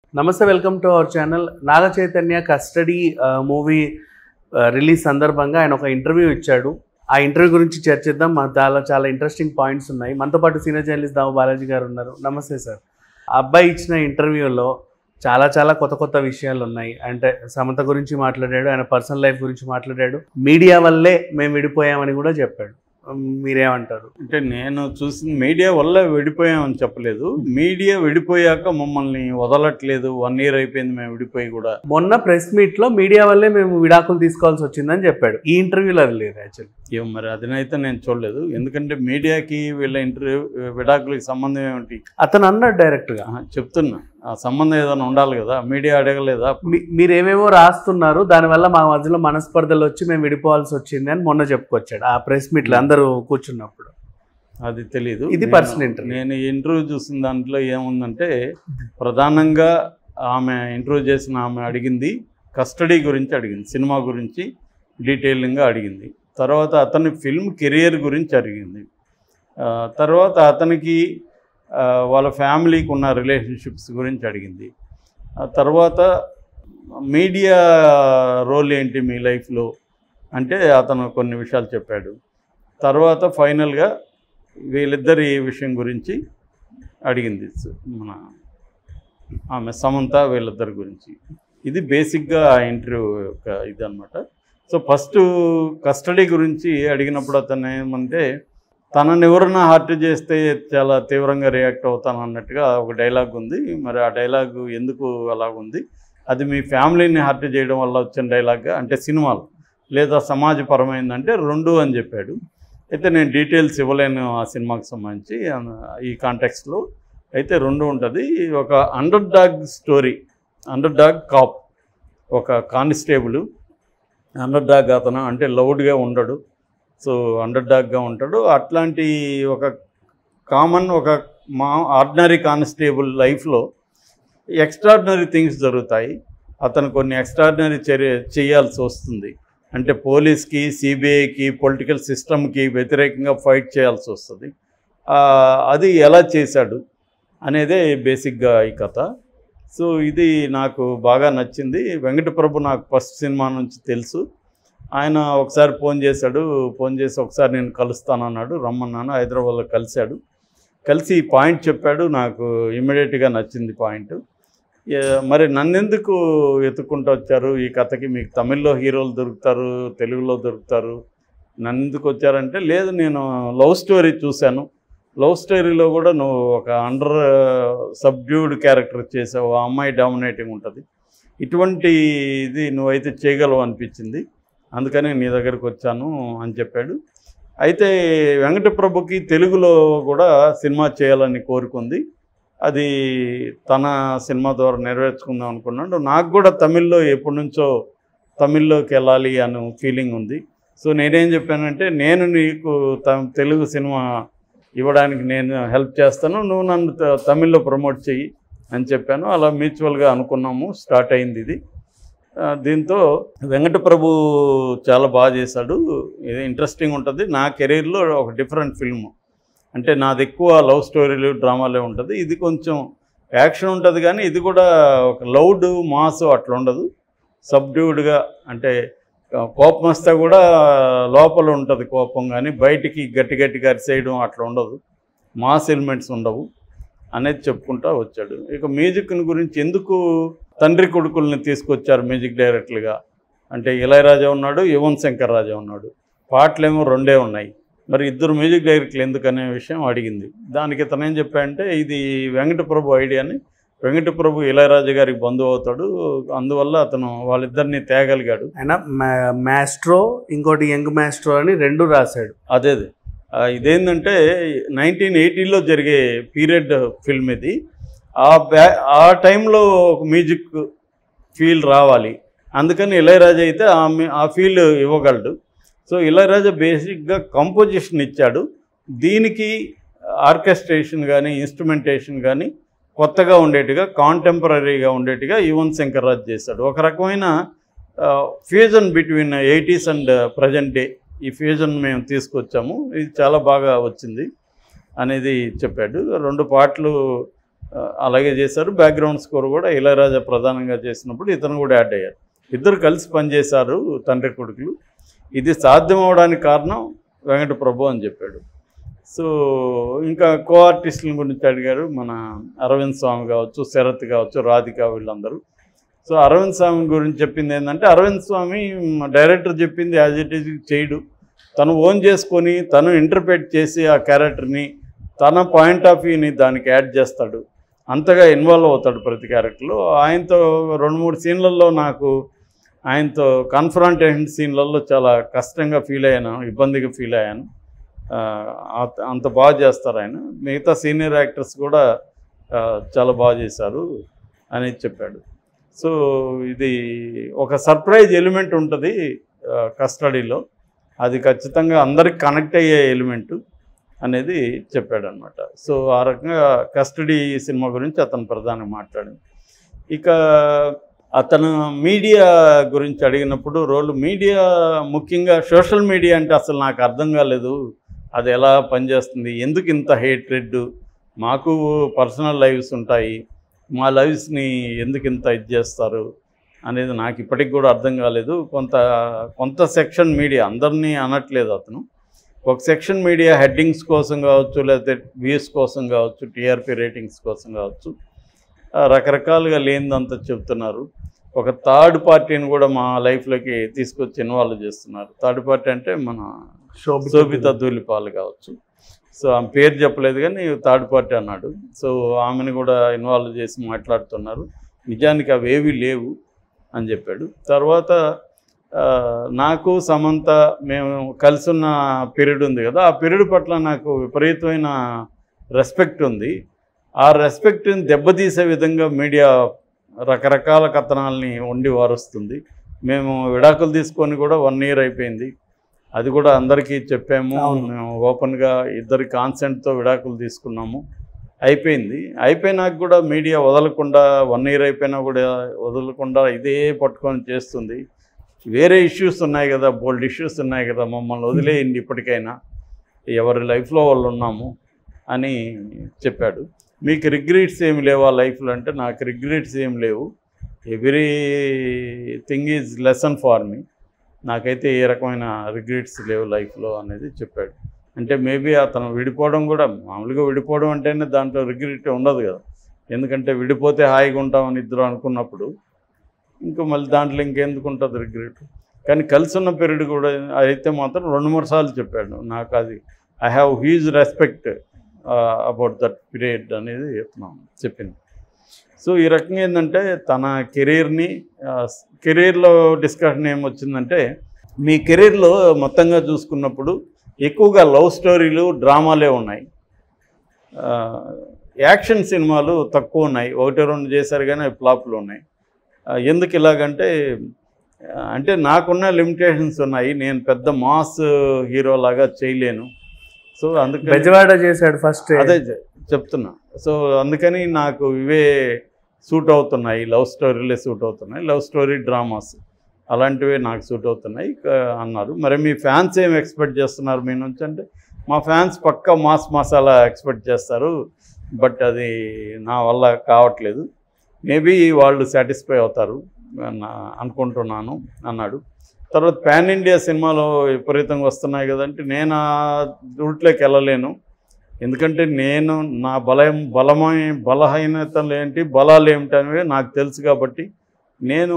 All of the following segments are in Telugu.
నమస్తే welcome to our channel Naga Chaitanya custody movie release సందర్భంగా ఆయన ఒక ఇంటర్వ్యూ ఇచ్చాడు ఆ ఇంటర్వ్యూ గురించి చర్చిద్దాం మా చాలా చాలా ఇంట్రెస్టింగ్ పాయింట్స్ ఉన్నాయి మనతో పాటు సీనియర్ జర్నలిస్ట్ దాము బాలాజీ గారు ఉన్నారు నమస్తే సార్ ఆ అబ్బాయి ఇచ్చిన ఇంటర్వ్యూలో చాలా చాలా కొత్త కొత్త విషయాలు ఉన్నాయి అంటే సమత గురించి మాట్లాడాడు ఆయన పర్సనల్ లైఫ్ గురించి మాట్లాడాడు మీడియా వల్లే మేము విడిపోయామని కూడా చెప్పాడు మీరేమంటారు అంటే నేను చూసిన మీడియా వల్ల విడిపోయామని చెప్పలేదు మీడియా విడిపోయాక మమ్మల్ని వదలట్లేదు వన్ ఇయర్ అయిపోయింది మేము విడిపోయి కూడా మొన్న ప్రెస్ మీట్లో మీడియా వల్లే మేము విడాకులు తీసుకోవాల్సి వచ్చిందని చెప్పాడు ఈ ఇంటర్వ్యూలో అది లేదు యాక్చువల్లీ ఏం మరి అదనైతే నేను చూడలేదు ఎందుకంటే మీడియాకి వీళ్ళ ఇంటర్వ్యూ విడాకులకి సంబంధం ఏమిటి అతను అన్నాడు డైరెక్ట్గా ఆహా, చెప్తున్నా ఆ సంబంధం ఏదైనా ఉండాలి కదా మీడియా అడగలేదా మీ- మీరేమేమో రాస్తున్నారు దానివల్ల మా మధ్యలో మనస్పర్ధలు వచ్చి మేము విడిపోవాల్సి వచ్చింది అని మొన్న చెప్పుకొచ్చాడు ఆ ప్రెస్ మీట్లో అందరూ కూర్చున్నప్పుడు అది తెలీదు ఇది నేను- personal interview. నేను ఇంటర్వ్యూ చూసిన దాంట్లో ఏముందంటే ప్రధానంగా ఆమె ఇంటర్వ్యూ చేసిన ఆమె అడిగింది కస్టడీ గురించి అడిగింది సినిమా గురించి డీటెయిలింగ్గా అడిగింది తర్వాత అతని ఫిల్మ్ కెరియర్ గురించి అడిగింది ఆ, తర్వాత అతనికి ఆ, వాళ్ళ ఫ్యామిలీకి ఉన్న రిలేషన్షిప్స్ గురించి అడిగింది ఆ తర్వాత మీడియా రోల్ ఏంటి మీ లైఫ్లో అంటే అతను కొన్ని విషయాలు చెప్పాడు తర్వాత ఫైనల్గా వీళ్ళిద్దరి విషయం గురించి అడిగింది మన ఆమె సమంత వీళ్ళిద్దరి గురించి ఇది బేసిక్గా ఆ ఇంటర్వ్యూ యొక్క ఇది అనమాట సో ఫస్ట్ కస్టడీ గురించి అడిగినప్పుడు అతను ఏమంటే తనని ఎవరైనా హర్ట్ చేస్తే చాలా తీవ్రంగా రియాక్ట్ అవుతాను అన్నట్టుగా ఒక డైలాగ్ ఉంది మరి ఆ డైలాగ్ ఎందుకు అలాగుంది అది మీ ఫ్యామిలీని హర్ట్ చేయడం వల్ల వచ్చిన డైలాగ్ అంటే సినిమాలు లేదా సమాజపరమైందంటే రెండు అని చెప్పాడు అయితే నేను డీటెయిల్స్ ఇవ్వలేను ఆ సినిమాకి సంబంధించి ఆ- ఈ కాంటెక్స్లో అయితే రెండు ఉంటుంది ఒక under dog story under dog cop ఒక కానిస్టేబుల్ అండర్ డాగ్ అతను అంటే లౌడ్గా ఉండడు సో అండర్ డాగ్గా ఉంటాడు అట్లాంటి ఒక కామన్ ఒక మా ఆర్డినరీ కానిస్టేబుల్ లైఫ్లో ఎక్స్ట్రాడినరీ థింగ్స్ జరుగుతాయి అతను కొన్ని ఎక్స్ట్రాడినరీ చర్య చేయాల్సి వస్తుంది అంటే పోలీస్కి సిబిఐకి పొలిటికల్ సిస్టమ్కి వ్యతిరేకంగా ఫైట్ చేయాల్సి వస్తుంది ఆ, అది ఎలా చేశాడు అనేదే బేసిక్గా ఈ కథ సో ఇది నాకు బాగా నచ్చింది వెంకటప్రభు నాకు ఫస్ట్ సినిమా నుంచి తెలుసు ఆయన ఒకసారి ఫోన్ చేశాడు ఫోన్ చేసి ఒకసారి నేను కలుస్తానన్నాడు రమ్మన్నాను హైదరాబాద్లో కలిశాడు కలిసి ఈ పాయింట్ చెప్పాడు నాకు ఇమ్మీడియట్గా నచ్చింది పాయింట్ ఏ- మరి నన్నెందుకు ఎత్తుకుంటూ వచ్చారు ఈ కథకి మీకు తమిళ్లో హీరోలు దొరుకుతారు తెలుగులో దొరుకుతారు నన్నెందుకు వచ్చారంటే లేదు నేను లవ్ స్టోరీ చూశాను లవ్ స్టోరీలో కూడా నువ్వు ఒక అండర్ సబ్డ్యూడ్ క్యారెక్టర్ చేసావు ఆ అమ్మాయి డామినేటింగ్ ఉంటుంది ఇటువంటి ఇది నువ్వైతే చేయగలవు అనిపించింది అందుకని నీ దగ్గరికి వచ్చాను అని చెప్పాడు అయితే వెంకటప్రభుకి తెలుగులో కూడా సినిమా చేయాలని కోరుకుంది అది తన సినిమా ద్వారా నెరవేర్చుకుందాం అనుకున్నాడు నాకు కూడా తమిళ్లో ఎప్పటి నుంచో తమిళ్లోకి వెళ్ళాలి అనే ఫీలింగ్ ఉంది సో నేనేం చెప్పానంటే నేను నీకు త- తెలుగు సినిమా ఇవ్వడానికి నేను హెల్ప్ చేస్తాను నువ్వు నన్ను త- తమిళ్లో ప్రమోట్ చెయ్యి అని చెప్పాను అలా మ్యూచువల్గా అనుకున్నాము స్టార్ట్ అయింది ఇది ఆ, దీంతో వెంకటప్రభు చాలా బాగా చేశాడు ఇది ఇంట్రెస్టింగ్ ఉంటుంది నా కెరీర్లో ఒక డిఫరెంట్ ఫిల్మ్ అంటే నాది ఎక్కువ లవ్ స్టోరీలు డ్రామాలే ఉంటుంది ఇది కొంచెం యాక్షన్ ఉంటుంది కానీ ఇది కూడా ఒక లౌడ్ మాస్ అట్లా ఉండదు సబ్డ్యూడ్గా అంటే ఆ, కోపం వస్తే కూడా లోపల ఉంటుంది కోపం కానీ బయటికి గట్టి గట్టిగా అరిసేయడం అట్లా ఉండదు మాస్ ఎలిమెంట్స్ ఉండవు అనేది చెప్పుకుంటా వచ్చాడు ఇక మ్యూజిక్ గురించి ఎందుకు తండ్రి కొడుకుల్ని తీసుకొచ్చారు మ్యూజిక్ డైరెక్టర్లుగా అంటే ఇళయరాజా ఉన్నాడు యువన్ శంకర్ రాజా ఉన్నాడు పాటలేమో రెండే ఉన్నాయి మరి ఇద్దరు మ్యూజిక్ డైరెక్టర్లు ఎందుకనే విషయం అడిగింది దానికి ఇతను ఏం చెప్పాడంటే ఇది వెంకటప్రభు ఐడియాని వెంకటప్రభు ఇళయరాజా గారికి బంధువు అవుతాడు అందువల్ల అతను వాళ్ళిద్దరిని తేగలిగాడు ఆయన మా- మాస్ట్రో ఇంకోటి యంగ్ మాస్ట్రో అని రెండు రాశాడు అదే అదే. ఆ, ఇదేంటంటే నైన్టీన్ ఎయిటీలో జరిగే పీరియడ్ ఫిల్మ్ ఇది ఆ బ్యా ఆ టైంలో ఒక మ్యూజిక్ ఫీల్ రావాలి అందుకని ఇళయరాజా అయితే ఆ మీ- ఆ ఫీల్ ఇవ్వగలడు సో ఇళయరాజా బేసిక్గా కంపోజిషన్ ఇచ్చాడు దీనికి ఆర్కెస్ట్రేషన్ కానీ ఇన్స్ట్రుమెంటేషన్ కానీ కొత్తగా ఉండేట్టుగా కాంటెంపరీగా ఉండేట్టుగా యువన్ శంకర్ రాజ్ చేశాడు ఒక రకమైన fusion between eighties and present day ఈ ఫ్యూజన్ మేము తీసుకొచ్చాము ఇది చాలా బాగా వచ్చింది అనేది చెప్పాడు రెండు పాటలు ఆ, అలాగే చేశారు బ్యాక్గ్రౌండ్ స్కోర్ కూడా ఇళయరాజా ప్రధానంగా చేసినప్పుడు ఇతను కూడా యాడ్ అయ్యారు ఇద్దరు కలిసి పనిచేశారు తండ్రి కొడుకులు ఇది సాధ్యం అవడానికి కారణం వెంకట ప్రభు అని చెప్పాడు సో ఇంకా కో ఆర్టిస్టుల గురించి అడిగారు మన అరవింద్ స్వామి కావచ్చు శరత్ కావచ్చు రాధిక వీళ్ళందరూ సో అరవింద్ స్వామి గురించి చెప్పింది ఏంటంటే అరవింద్ స్వామి డైరెక్టర్ చెప్పింది యాజ్ ఇట్ ఈజ్ చేయడు తను ఓన్ చేసుకొని తను ఇంటర్ప్రిట్ చేసి ఆ క్యారెక్టర్ని తన పాయింట్ ఆఫ్ వ్యూని దానికి యాడ్ చేస్తాడు అంతగా ఇన్వాల్వ్ అవుతాడు ప్రతి క్యారెక్టర్లో ఆయనతో రెండు మూడు సీన్లలో నాకు ఆయనతో కన్ఫ్రంటేషన్ సీన్లలో చాలా కష్టంగా ఫీల్ అయ్యాను ఇబ్బందిగా ఫీల్ అయ్యాను ఆ, అంత- అంత బాగా చేస్తారు ఆయన మిగతా సీనియర్ యాక్టర్స్ కూడా ఆ, చాలా బాగా చేశారు అని చెప్పాడు సో ఇది ఒక సర్ప్రైజ్ ఎలిమెంట్ ఉంటుంది కస్టడీలో అది ఖచ్చితంగా అందరికి కనెక్ట్ అయ్యే ఎలిమెంటు అనేది చెప్పాడనమాట సో ఆ రకంగా కస్టడీ సినిమా గురించి అతను ప్రధానంగా మాట్లాడింది ఇక అతను మీడియా గురించి అడిగినప్పుడు రోల్ మీడియా ముఖ్యంగా సోషల్ మీడియా అంటే అసలు నాకు అర్థం కాలేదు అది ఎలా పనిచేస్తుంది ఎందుకు ఇంత హేట్రెడ్ మాకు పర్సనల్ లైవ్స్ ఉంటాయి మా లైవ్స్ని ఎందుకు ఇంత ఇది చేస్తారు అనేది నాకు ఇప్పటికి కూడా అర్థం కాలేదు కొంత కొంత సెక్షన్ మీడియా అందరినీ అనట్లేదు అతను ఒక సెక్షన్ మీడియా హెడ్డింగ్స్ కోసం కావచ్చు లేకపోతే వ్యూస్ కోసం కావచ్చు టీఆర్పీ రేటింగ్స్ కోసం కావచ్చు ఆ, రకరకాలుగా లేనిదంతా చెప్తున్నారు ఒక థర్డ్ పార్టీని కూడా మా లైఫ్లోకి తీసుకొచ్చి ఇన్వాల్వ్ చేస్తున్నారు థర్డ్ పార్టీ అంటే మన శోభిత ధూళిపాలు కావచ్చు సో ఆమె పేరు చెప్పలేదు కానీ థర్డ్ పార్టీ అన్నాడు సో ఆమెను కూడా ఇన్వాల్వ్ చేసి మాట్లాడుతున్నారు నిజానికి అవేవి లేవు అని చెప్పాడు తర్వాత ఆ, నాకు సమంత మేము కలిసి ఉన్న పీరియడ్ ఉంది కదా ఆ పీరియడ్ పట్ల నాకు విపరీతమైన రెస్పెక్ట్ ఉంది ఆ రెస్పెక్ట్ని దెబ్బతీసే విధంగా మీడియా రకరకాల కథనాల్ని వండి వారుస్తుంది మేము విడాకులు తీసుకొని కూడా వన్ ఇయర్ అయిపోయింది అది కూడా అందరికీ చెప్పాము అవును. మేము ఓపెన్గా ఇద్దరి కాన్సెంట్తో విడాకులు తీసుకున్నాము అయిపోయింది అయిపోయినాక కూడా మీడియా వదలకుండా వన్ ఇయర్ అయిపోయినా కూడా వదలకుండా ఇదే పట్టుకొని చేస్తుంది వేరే ఇష్యూస్ ఉన్నాయి కదా బోల్డ్ ఇష్యూస్ ఉన్నాయి కదా మమ్మల్ని వదిలేయండి ఇప్పటికైనా ఎవరి లైఫ్లో వాళ్ళు ఉన్నాము అని చెప్పాడు మీకు రిగ్రెట్స్ ఏమి లేవా లైఫ్లో అంటే నాకు రిగ్రెట్స్ ఏం లేవు everything is lesson for me నాకైతే ఏ రకమైన రిగ్రెట్స్ లేవు లైఫ్లో అనేది చెప్పాడు అంటే మేబీ అతను విడిపోవడం కూడా మామూలుగా విడిపోవడం అంటేనే దాంట్లో రిగ్రెట్ ఉండదు కదా ఎందుకంటే విడిపోతే హాయిగా ఉంటామని ఇద్దరు అనుకున్నప్పుడు ఇంకా మళ్ళీ దాంట్లో ఇంకెందుకు ఉంటుంది రిగ్రెట్ కానీ కలిసి ఉన్న పీరియడ్ కూడా అయితే మాత్రం రెండు మూడు సార్లు చెప్పాడు నాకు అది I have huge respect about that period అనేది చెప్తున్నాను చెప్పింది సో ఈ రకంగా ఏంటంటే తన కెరీర్ని కెరీర్లో డిస్కషన్ ఏమొచ్చిందంటే మీ కెరీర్లో మొత్తంగా చూసుకున్నప్పుడు ఎక్కువగా లవ్ స్టోరీలు డ్రామాలే ఉన్నాయి ఆ, యాక్షన్ సినిమాలు తక్కువ ఉన్నాయి ఒకటి రెండు చేశారు కానీ అవి ఫ్లాప్లు ఉన్నాయి ఆ, ఎందుకు ఇలాగంటే ఆ, అంటే నాకున్న లిమిటేషన్స్ ఉన్నాయి నేను పెద్ద మాస్ హీరో లాగా చేయలేను సో అందుకని బెజవాడ చేశాడు ఫస్ట్ అదే చె- చెప్తున్నా సో అందుకని నాకు ఇవే సూట్ అవుతున్నాయి లవ్ స్టోరీలే సూట్ అవుతున్నాయి లవ్ స్టోరీ డ్రామాస్ అలాంటివే నాకు సూట్ అవుతున్నాయి ఇక అన్నారు మరి మీ ఫ్యాన్స్ ఏం ఎక్స్పెక్ట్ చేస్తున్నారు మీ నుంచి అంటే మా ఫ్యాన్స్ పక్క మాస్ మసాలా ఎక్స్పెక్ట్ చేస్తారు బట్ అది నా వల్ల కావట్లేదు మేబీ వాళ్ళు సాటిస్ఫై అవుతారు నా అనుకుంటున్నాను అన్నాడు తర్వాత పాన్ ఇండియా సినిమాలు విపరీతంగా వస్తున్నాయి కదంటే నేను ఆ రూట్లోకి వెళ్ళలేను ఎందుకంటే నేను నా బలం బలమైన బలహీనతలు ఏంటి బలాలు ఏమిటి అనేవి నాకు తెలుసు కాబట్టి నేను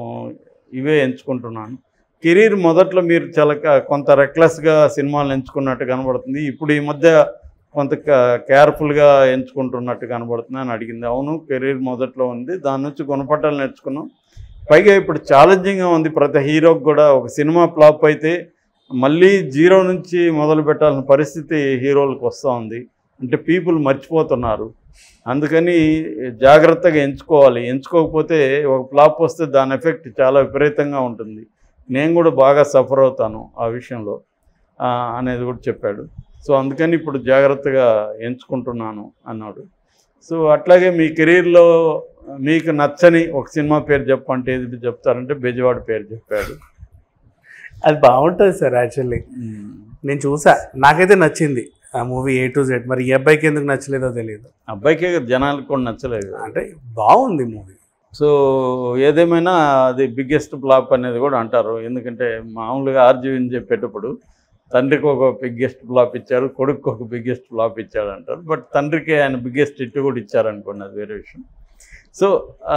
ఇవే ఎంచుకుంటున్నాను కెరీర్ మొదట్లో మీరు చాలా క- కొంత రెక్లెస్గా సినిమాలు ఎంచుకున్నట్టు కనబడుతుంది ఇప్పుడు ఈ మధ్య కొంత కేర్ఫుల్గా ఎంచుకుంటున్నట్టు కనబడుతుంది అని అడిగింది అవును కెరీర్ మొదట్లో ఉంది దాని నుంచి గుణపట్టాలు నేర్చుకున్నాం పైగా ఇప్పుడు ఛాలెంజింగ్గా ఉంది ప్రతి హీరోకి కూడా ఒక సినిమా ఫ్లాప్ అయితే మళ్ళీ జీరో నుంచి మొదలు పెట్టాల్సిన పరిస్థితి హీరోలకు వస్తూ ఉంది అంటే పీపుల్ మర్చిపోతున్నారు అందుకని జాగ్రత్తగా ఎంచుకోవాలి ఎంచుకోకపోతే ఒక ఫ్లాప్ వస్తే దాని ఎఫెక్ట్ చాలా విపరీతంగా ఉంటుంది నేను కూడా బాగా సఫర్ అవుతాను ఆ విషయంలో ఆ, అనేది కూడా చెప్పాడు సో అందుకని ఇప్పుడు జాగ్రత్తగా ఎంచుకుంటున్నాను అన్నాడు సో అట్లాగే మీ కెరీర్లో మీకు నచ్చని ఒక సినిమా పేరు చెప్పంటే ఏది చెప్తారంటే బెజవాడ పేరు చెప్పాడు అది బాగుంటుంది సార్ యాక్చువల్లీ నేను చూసా నాకైతే నచ్చింది ఆ మూవీ ఏ టు జెడ్ మరి ఈ అబ్బాయికి ఎందుకు నచ్చలేదో తెలియదు అబ్బాయికే జనాలకు కూడా నచ్చలేదు అంటే బాగుంది మూవీ సో ఏదేమైనా అది బిగ్గెస్ట్ ఫ్లాప్ అనేది కూడా అంటారు ఎందుకంటే మామూలుగా ఆర్జీవిని చెప్పేటప్పుడు తండ్రికి ఒక బిగ్గెస్ట్ ఫ్లాప్ ఇచ్చారు కొడుకు ఒక బిగ్గెస్ట్ ఫ్లాప్ ఇచ్చాడు అంటారు బట్ తండ్రికి ఆయన బిగ్గెస్ట్ హిట్ కూడా ఇచ్చారనుకోండి అది వేరే విషయం సో ఆ,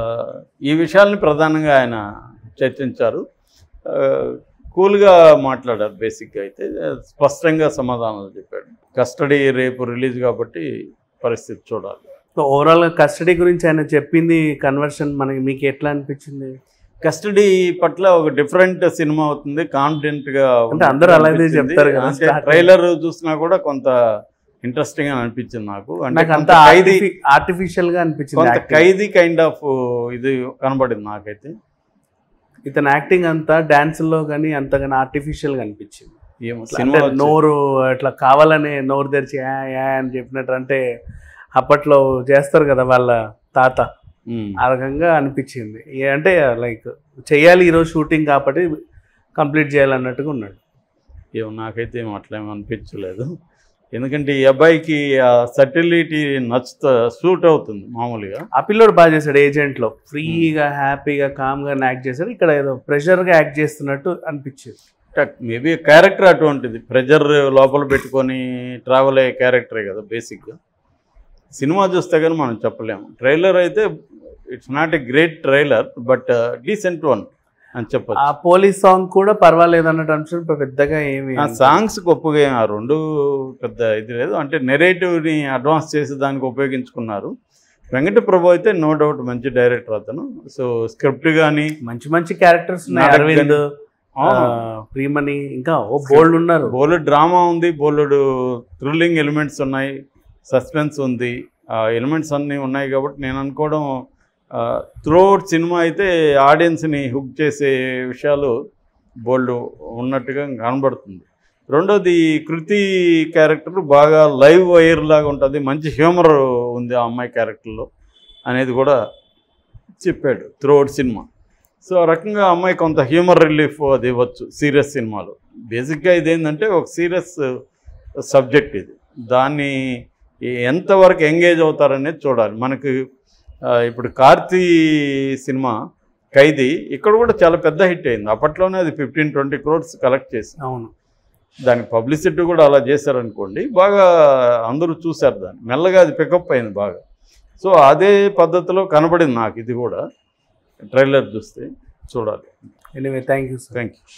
ఈ విషయాల్ని ప్రధానంగా ఆయన చర్చించారు ఆ, కూల్గా మాట్లాడారు బేసిక్గా అయితే స్పష్టంగా సమాధానాలు చెప్పాడు కస్టడీ రేపు రిలీజ్ కాబట్టి పరిస్థితి చూడాలి సో ఓవరాల్ కస్టడీ గురించి ఆయన చెప్పింది కన్వర్షన్ మనకి మీకు ఎట్లా అనిపించింది కస్టడీ పట్ల ఒక డిఫరెంట్ సినిమా అవుతుంది కాన్ఫిడెంట్ గా అంటే అందరూ అలాగే చెప్తారు కదా, అంటే starting. ట్రైలర్ చూసినా కూడా కొంత ఇంట్రెస్టింగ్ అని అనిపించింది నాకు అంటే నాకు అంత కొంత ఖైదీ ఆర్టిఫిషియల్ గా అనిపించింది కొంత acting. ఖైదీ కైండ్ ఆఫ్ ఇది కనబడింది నాకైతే ఇతని యాక్టింగ్ అంతా డాన్స్ లో కానీ అంతగాని ఆర్టిఫిషియల్ గా అనిపించింది ఏమో అంటే సినిమా వచ్చి- నోరు అట్లా కావాలనే నోరు తెరిచి యా యా అని చెప్పినట్టు అంటే అప్పట్లో చేస్తారు కదా వాళ్ళ తాత ఉమ్. ఆ రకంగా అనిపించింది ఏ- అంటే లైక్ చేయాలి ఈరోజు షూటింగ్ కాబట్టి కంప్లీట్ చేయాలన్నట్టుగా ఉన్నాడు ఏమో నాకైతే ఏం అట్లా ఏం అనిపించలేదు ఎందుకంటే ఈ అబ్బాయికి ఆ సటిలిటీ నచ్చుతా సూట్ అవుతుంది మామూలుగా ఆ పిల్లోడు బాగా చేశాడు ఏజెంట్ లో ఫ్రీగా హ్యాపీగా కామ్ గా యాక్ట్ చేశాడు ఇక్కడ ఏదో ప్రెషర్ గా యాక్ట్ చేస్తున్నట్టు అనిపించింది మేబీ క్యారెక్టర్ అటువంటిది ప్రెజర్ లోపల పెట్టుకొని ట్రావెల్ అయ్యే క్యారెక్టరే కదా బేసిక్గా సినిమా చూస్తే కానీ మనం చెప్పలేము ట్రైలర్ అయితే it's not a great trailer but decent one అని ఆ చెప్పచ్చు పోలీస్ సాంగ్ కూడా పర్వాలేదు అన్నట్టు అనిపించింది పెద్దగా ఏమి ఆ సాంగ్స్ గొప్పగా ఏం- ఆ రెండు పెద్ద ఇది లేదు అంటే నెరేటివ్ని అడ్వాన్స్ చేసి దానికి ఉపయోగించుకున్నారు వెంకట ప్రభు అయితే నో డౌట్ మంచి డైరెక్టర్ అతను సో స్క్రిప్ట్ కానీ మంచి మంచి క్యారెక్టర్స్ ఉన్నాయి నాటక అరవింద్ ఆ, ప్రియమణి ఇంకా ఓ బోల్డ్ ఉన్నారు బోలెడ్ డ్రామా ఉంది బోలెడు థ్రిల్లింగ్ ఎలిమెంట్స్ ఉన్నాయి సస్పెన్స్ ఉంది ఆ ఎలిమెంట్స్ అన్నీ ఉన్నాయి కాబట్టి నేను అనుకోవడం త్రూఅవుట్ సినిమా అయితే ఆడియన్స్ని హుక్ చేసే విషయాలు బోల్డ్ ఉన్నట్టుగా కనబడుతుంది రెండోది కృతి క్యారెక్టర్ బాగా లైవ్ వైర్ లాగా ఉంటుంది మంచి హ్యూమర్ ఉంది ఆ అమ్మాయి క్యారెక్టర్లో అనేది కూడా చెప్పాడు త్రూఅవుట్ సినిమా సో ఆ రకంగా ఆ అమ్మాయి కొంత హ్యూమర్ రిలీఫ్ అది ఇవ్వచ్చు సీరియస్ సినిమాలో బేసిక్గా ఇదేంటంటే ఒక సీరియస్ సబ్జెక్ట్ ఇది దాన్ని ఎంతవరకు ఎంగేజ్ అవుతారనేది చూడాలి మనకు ఆ, ఇప్పుడు కార్తీ సినిమా ఖైదీ ఇక్కడ కూడా చాలా పెద్ద హిట్ అయింది అప్పట్లోనే అది ఫిఫ్టీన్ ట్వంటీ క్రోడ్స్ కలెక్ట్ చేసింది అవును దానికి పబ్లిసిటీ కూడా అలా చేశారనుకోండి బాగా అందరూ చూశారు దాన్ని మెల్లగా అది పికప్ అయింది బాగా సో అదే పద్ధతిలో కనబడింది నాకు ఇది కూడా ట్రైలర్ చూస్తే చూడాలి anyway thank you sir thank you